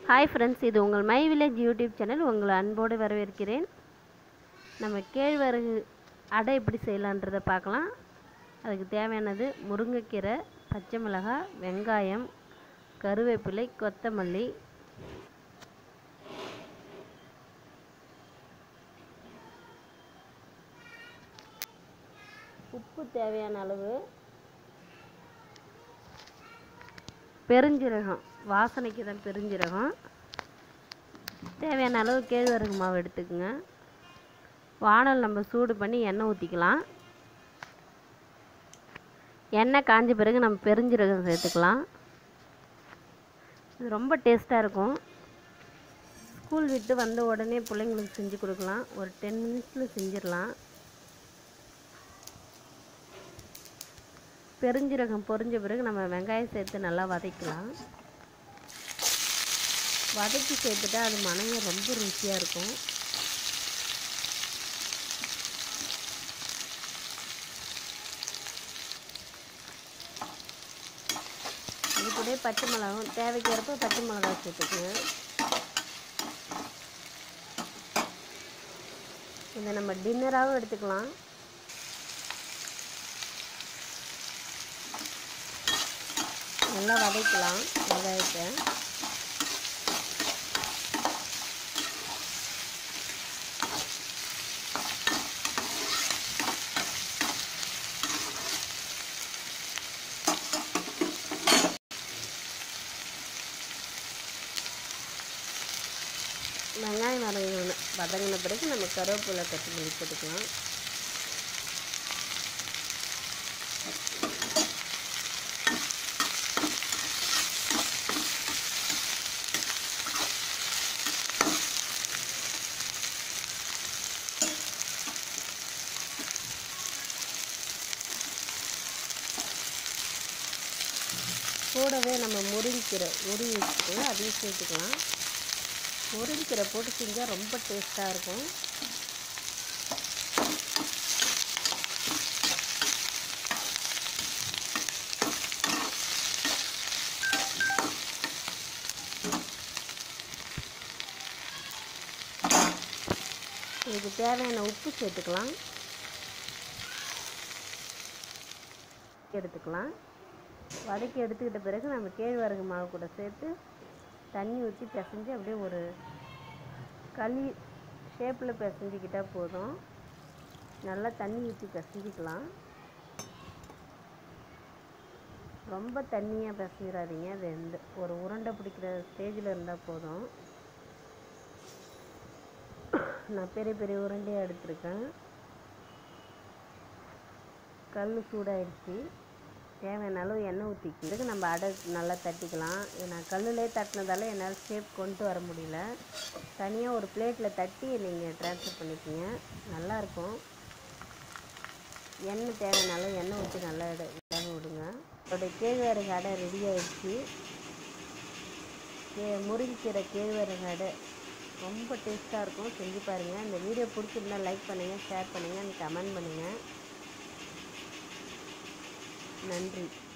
hi friends இது உங்கள் my village YouTube channel உங்களை அன்போடு வரவேற்கிறேன் நம்ம கேழ்வரகு அடை எப்படி செய்யலான்றதை பார்க்கலாம் அதுக்கு தேவையானது முருங்கைக்கீரை பச்சை மிளகாய் வெங்காயம் கருவேப்பிலை கொத்தமல்லி உப்பு தேவையான அளவு பெருஞ்சீரகம் வாசனைக்கு தான் பெருஞ்சீரகம் தேவையான அளவு கேழ்வரகு மாவு எடுத்துக்கோங்க வானல் நம்ம சூடு பண்ணி எண்ணெய் ஊற்றிக்கலாம் எண்ணெய் காஞ்ச பிறகு நம்ம பெருஞ்சீரகம் சேர்த்துக்கலாம் இது ரொம்ப டேஸ்ட்டாக இருக்கும் ஸ்கூல் விட்டு வந்த உடனே பிள்ளைங்களுக்கு செஞ்சு கொடுக்கலாம் ஒரு டென் மினிட்ஸில் செஞ்சிடலாம் பெருஞ்சீரகம் பொரிஞ்ச பிறகு நம்ம வெங்காயம் சேர்த்து நல்லா வதக்கலாம் வதக்கி சேர்த்துட்டா அது மனங்க ரொம்ப ருசியாக இருக்கும் இது கூட பச்சை மிளகாவும் தேவைக்கிறப்ப பச்சை மிளகா சேர்த்துக்குங்க இதை நம்ம டின்னராகவும் எடுத்துக்கலாம் நல்லா வதக்கலாம் வெங்காயத்தை வெங்காயம் வதங்கின வதங்கின பிறகு நம்ம கருவேப்பிலை கொத்தமல்லி போட்டுக்கலாம் கூடவே நம்ம முருங்கீரை உருவி வச்சுட்டு அதையும் சேர்த்துக்கலாம் முருங்கீரை போட்டு செஞ்சால் ரொம்ப டேஸ்ட்டாக இருக்கும் இதுக்கு தேவையான உப்பு சேர்த்துக்கலாம் எடுத்துக்கலாம் வதக்கி எடுத்துக்கிட்ட பிறகு நம்ம கேழ்வரகு மாவு கூட சேர்த்து தண்ணி ஊற்றி பிசைஞ்சு அப்படியே ஒரு களி ஷேப்பில் பிசைஞ்சிக்கிட்டால் போதும் நல்லா தண்ணி ஊற்றி பிசைஞ்சிக்கலாம் ரொம்ப தண்ணியாக பிசைஞ்சிடாதீங்க அது எந்த ஒரு உருண்டை பிடிக்கிற ஸ்டேஜில் இருந்தால் போதும் நான் பெரிய பெரிய உருண்டையாக எடுத்திருக்கேன் கல் சூடாயிடுச்சு தேவையான அளவு எண்ணெய் ஊற்றிக்கிறதுக்கு நம்ம அடை நல்லா தட்டிக்கலாம் நான் கல்லுலே தட்டினதால என்னால் ஷேப் கொண்டு வர முடியல தனியாக ஒரு பிளேட்டில் தட்டி நீங்கள் ட்ரான்ஸ்ஃபர் பண்ணிக்கோங்க நல்லாயிருக்கும் எண்ணெய் தேவையான அளவு எண்ணெய் ஊற்றி நல்லா இட இடம் விடுங்க அதோடைய கேழ்வரகு அடை ரெடி ஆயிடுச்சு கே முருங்கிக்கீரை கேழ்வரகு அடை ரொம்ப டேஸ்ட்டாக இருக்கும் செஞ்சு பாருங்கள் இந்த வீடியோ பிடிச்சிருந்தா லைக் பண்ணுங்கள் ஷேர் பண்ணுங்கள் கமெண்ட் பண்ணுங்கள் நன்றி